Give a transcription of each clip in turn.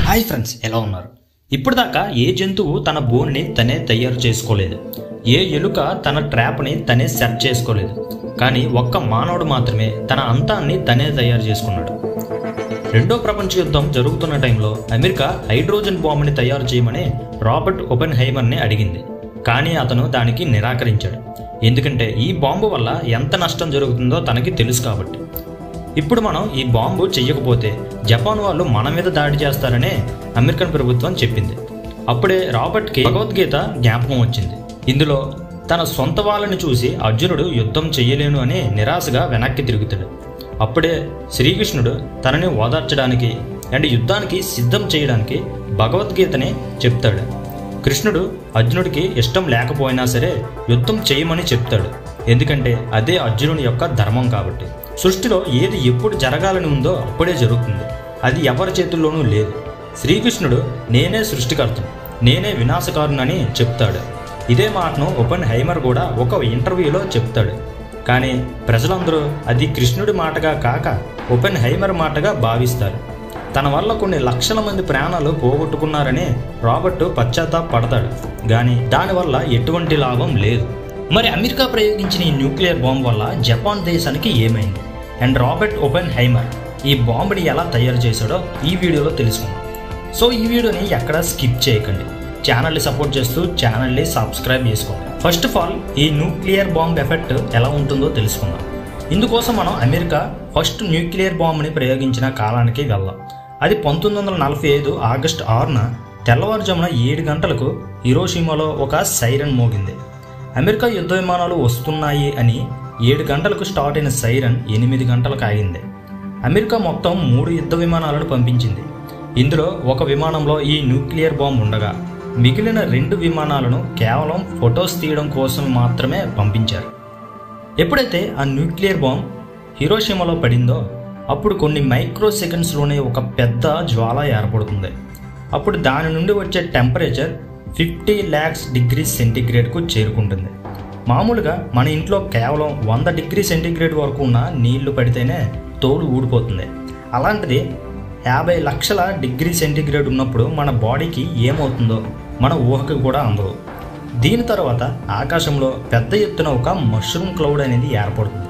hi friends ఎలా ఉన్నారు ఇప్పటిదాకా ఏ జంతువు తన బోన్ని తనే తయారు చేసుకోలేదు ఏ ఎలుక తన ట్రాప్ని తనే సెట్ చేసుకోలేదు కానీ ఒక్క మానవుడు మాత్రమే తన అంతాన్ని తనే తయారు చేసుకున్నాడు రెండో ప్రపంచ యుద్ధం జరుగుతున్న టైంలో అమెరికా హైడ్రోజన్ బాంబుని తయారు చేయమని రాబర్ట్ ఓపెన్ హైమర్ని అడిగింది కానీ అతను దానికి నిరాకరించాడు ఎందుకంటే ఈ బాంబు వల్ల ఎంత నష్టం జరుగుతుందో తనకి తెలుసు కాబట్టి ఇప్పుడు మనం ఈ బాంబు చెయ్యకపోతే జపాన్ వాళ్ళు మన మీద దాడి చేస్తారనే అమెరికన్ ప్రభుత్వం చెప్పింది అప్పుడే రాబర్ట్కి భగవద్గీత జ్ఞాపకం వచ్చింది ఇందులో తన సొంత వాళ్ళని చూసి అర్జునుడు యుద్ధం చెయ్యలేను అని నిరాశగా వెనక్కి తిరుగుతాడు అప్పుడే శ్రీకృష్ణుడు తనని ఓదార్చడానికి అండ్ యుద్ధానికి సిద్ధం చేయడానికి భగవద్గీతని చెప్తాడు కృష్ణుడు అర్జునుడికి ఇష్టం లేకపోయినా సరే యుద్ధం చేయమని చెప్తాడు ఎందుకంటే అదే అర్జునుడి యొక్క ధర్మం కాబట్టి సృష్టిలో ఏది ఎప్పుడు జరగాలని ఉందో అప్పుడే జరుగుతుంది అది ఎవరి చేతుల్లోనూ లేదు శ్రీకృష్ణుడు నేనే సృష్టికర్తను నేనే వినాశకారునని చెప్తాడు ఇదే మాటను ఓపెన్ హైమర్ కూడా ఒక ఇంటర్వ్యూలో చెప్తాడు కానీ ప్రజలందరూ అది కృష్ణుడి మాటగా కాక ఓపెన్ హైమర్ మాటగా భావిస్తారు తన వల్ల కొన్ని లక్షల మంది ప్రాణాలు పోగొట్టుకున్నారని రాబర్ట్ పశ్చాత్తాపడతాడు కానీ దానివల్ల ఎటువంటి లాభం లేదు మరి అమెరికా ప్రయోగించిన ఈ న్యూక్లియర్ బాంబు వల్ల జపాన్ దేశానికి ఏమైంది అండ్ రాబర్ట్ ఓపెన్ హైమర్ ఈ బాంబుని ఎలా తయారు చేశాడో ఈ వీడియోలో తెలుసుకుందాం సో ఈ వీడియోని ఎక్కడ స్కిప్ చేయకండి ఛానల్ని సపోర్ట్ చేస్తూ ఛానల్ని సబ్స్క్రైబ్ చేసుకోండి ఫస్ట్ ఆఫ్ ఆల్ ఈ న్యూక్లియర్ బాంబ్ ఎఫెక్ట్ ఎలా ఉంటుందో తెలుసుకుందాం ఇందుకోసం మనం అమెరికా ఫస్ట్ న్యూక్లియర్ బాంబుని ప్రయోగించిన కాలానికి వెళ్దాం అది పంతొమ్మిది వందల నలభై ఐదు ఆగస్టు ఆరున తెల్లవారుజామున ఏడు గంటలకు హిరోషిమాలో ఒక సైరన్ మోగింది అమెరికా యుద్ధ విమానాలు వస్తున్నాయి అని ఏడు గంటలకు స్టార్ట్ అయిన సైరన్ ఎనిమిది గంటలకు ఆగింది అమెరికా మొత్తం మూడు యుద్ధ విమానాలను పంపించింది ఇందులో ఒక విమానంలో ఈ న్యూక్లియర్ బాంబ్ ఉండగా మిగిలిన రెండు విమానాలను కేవలం ఫొటోస్ తీయడం కోసం మాత్రమే పంపించారు ఎప్పుడైతే ఆ న్యూక్లియర్ బాంబ్ హిరోషిమాలో పడిందో అప్పుడు కొన్ని మైక్రో సెకండ్స్లోనే ఒక పెద్ద జ్వాల ఏర్పడుతుంది అప్పుడు దాని నుండి వచ్చే టెంపరేచర్ ఫిఫ్టీ ల్యాక్స్ డిగ్రీ సెంటీగ్రేడ్కు చేరుకుంటుంది మామూలుగా మన ఇంట్లో కేవలం వంద డిగ్రీ సెంటీగ్రేడ్ వరకు ఉన్న నీళ్లు పడితేనే తోలు ఊడిపోతుంది అలాంటిది యాభై లక్షల డిగ్రీ సెంటీగ్రేడ్ ఉన్నప్పుడు మన బాడీకి ఏమవుతుందో మన ఊహకు కూడా అందదు దీని తర్వాత ఆకాశంలో పెద్ద ఎత్తున ఒక మష్రూమ్ క్లౌడ్ అనేది ఏర్పడుతుంది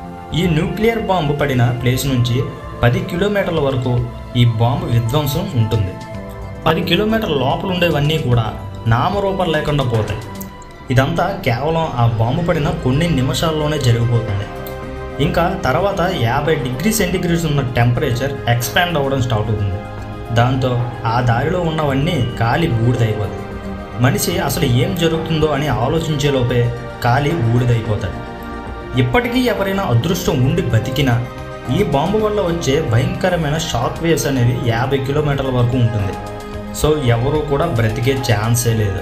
ఈ న్యూక్లియర్ బాంబు పడిన ప్లేస్ నుంచి పది కిలోమీటర్ల వరకు ఈ బాంబు విధ్వంసం ఉంటుంది పది కిలోమీటర్ల లోపల ఉండేవన్నీ కూడా నామరూపం లేకుండా పోతాయి ఇదంతా కేవలం ఆ బాంబు పడిన కొన్ని నిమిషాల్లోనే జరిగిపోతుంది ఇంకా తర్వాత యాభై డిగ్రీ సెంటీగ్రేడ్స్ ఉన్న టెంపరేచర్ ఎక్స్పాండ్ అవ్వడం స్టార్ట్ అవుతుంది దాంతో ఆ దారిలో ఉన్నవన్నీ కాలి బూడిదైపోతాయి మనిషి అసలు ఏం జరుగుతుందో అని ఆలోచించేలోపే కాలి బూడిదైపోతాడు ఇప్పటికీ ఎవరైనా అదృష్టం ఉండి బతికినా ఈ బాంబు వల్ల వచ్చే భయంకరమైన షాక్ వేవ్స్ అనేవి యాభై కిలోమీటర్ల వరకు ఉంటుంది సో ఎవరు కూడా బ్రతికే ఛాన్సే లేదు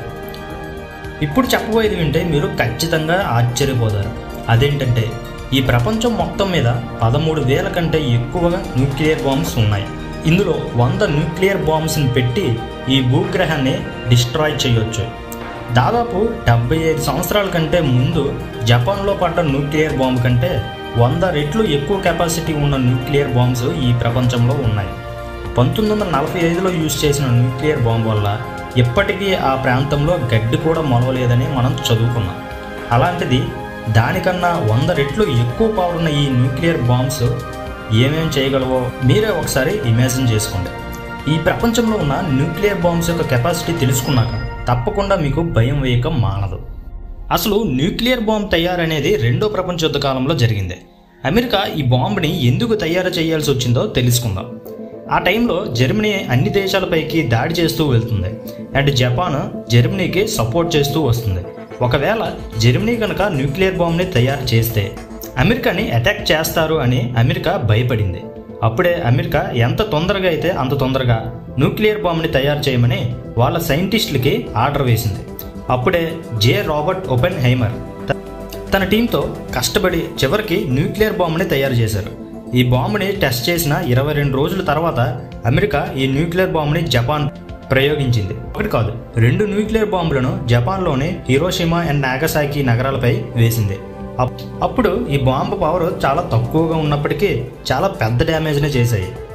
ఇప్పుడు చెప్పబోయేది వింటే మీరు ఖచ్చితంగా ఆశ్చర్యపోతారు అదేంటంటే ఈ ప్రపంచం మొత్తం మీద పదమూడు వేల కంటే ఎక్కువగా న్యూక్లియర్ బాంబ్స్ ఉన్నాయి ఇందులో వంద న్యూక్లియర్ బాంబ్స్ని పెట్టి ఈ భూగ్రహాన్ని డిస్ట్రాయ్ చేయొచ్చు దాదాపు డెబ్బై ఐదు సంవత్సరాల కంటే ముందు జపాన్లో పడ్డ న్యూక్లియర్ బాంబు కంటే వంద రెట్లు ఎక్కువ కెపాసిటీ ఉన్న న్యూక్లియర్ బాంబ్స్ ఈ ప్రపంచంలో ఉన్నాయి పంతొమ్మిది వందల నలభై ఐదులో యూజ్ చేసిన న్యూక్లియర్ బాంబు వల్ల ఇప్పటికీ ఆ ప్రాంతంలో గడ్డి కూడా మొలవలేదని మనం చదువుకున్నాం అలాంటిది దానికన్నా వంద రెట్లు ఎక్కువ పవర్ ఉన్న ఈ న్యూక్లియర్ బాంబ్స్ ఏమేం చేయగలవో మీరే ఒకసారి ఇమాజిన్ చేసుకోండి ఈ ప్రపంచంలో ఉన్న న్యూక్లియర్ బాంబ్స్ యొక్క కెపాసిటీ తెలుసుకున్నాక తప్పకుండా మీకు భయం వేయక మానదు అసలు న్యూక్లియర్ బాంబ్ తయారనేది రెండో ప్రపంచ యుద్ధ కాలంలో జరిగింది అమెరికా ఈ బాంబుని ఎందుకు తయారు చేయాల్సి వచ్చిందో తెలుసుకుందాం ఆ టైంలో జర్మనీ అన్ని దేశాలపైకి దాడి చేస్తూ వెళ్తుంది అండ్ జపాన్ జర్మనీకి సపోర్ట్ చేస్తూ వస్తుంది ఒకవేళ జర్మనీ కనుక న్యూక్లియర్ బాంబ్ని తయారు చేస్తే అమెరికాని అటాక్ చేస్తారు అని అమెరికా భయపడింది అప్పుడే అమెరికా ఎంత తొందరగా అయితే అంత తొందరగా న్యూక్లియర్ బాంబ్ని తయారు చేయమని వాళ్ళ సైంటిస్టులకి ఆర్డర్ వేసింది అప్పుడే జే రాబర్ట్ ఓపెన్ హైమర్ త- తన టీంతో కష్టపడి చివరికి న్యూక్లియర్ బాంబుని తయారు చేశారు ఈ బాంబుని టెస్ట్ చేసిన ఇరవై రెండు రోజుల తర్వాత అమెరికా ఈ న్యూక్లియర్ బాంబుని జపాన్ ప్రయోగించింది ఒకటి కాదు రెండు న్యూక్లియర్ బాంబులను జపాన్లోని హిరోషిమా అండ్ నాగసాకి నగరాలపై వేసింది అప్- అప్పుడు ఈ బాంబు పవర్ చాలా తక్కువగా ఉన్నప్పటికీ చాలా పెద్ద డ్యామేజ్ని చేశాయి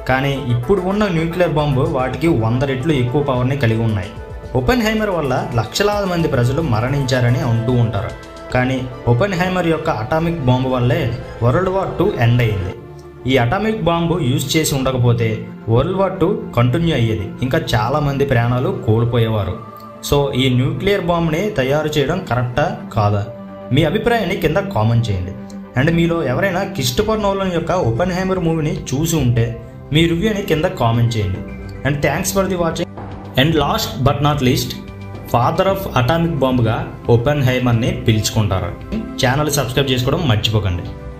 కానీ ఇప్పుడు ఉన్న న్యూక్లియర్ బాంబు వాటికి వంద రెట్లు ఎక్కువ పవర్ని కలిగి ఉన్నాయి ఓపెన్ హైమర్ వల్ల లక్షలాది మంది ప్రజలు మరణించారని అంటూ ఉంటారు కానీ ఓపెన్ హైమర్ యొక్క అటామిక్ బాంబు వల్లే వరల్డ్ వార్ టూ ఎండ్ అయింది ఈ అటామిక్ బాంబు యూజ్ చేసి ఉండకపోతే వరల్డ్ వార్ టూ కంటిన్యూ అయ్యేది ఇంకా చాలా మంది ప్రాణాలు కోల్పోయేవారు సో ఈ న్యూక్లియర్ బాంబుని తయారు చేయడం కరెక్టా కాదా మీ అభిప్రాయాన్ని కింద కామెంట్ చేయండి అండ్ మీలో ఎవరైనా క్రిస్టఫర్ నోలన్ యొక్క ఓపెన్ హైమర్ మూవీని చూసి ఉంటే మీ రివ్యూని కింద కామెంట్ చేయండి and thanks for the watching and last but not least father of atomic బాంబుగా ఓపెన్ హైమర్ని పిలుచుకుంటారు ఛానల్ సబ్స్క్రైబ్ చేసుకోవడం మర్చిపోకండి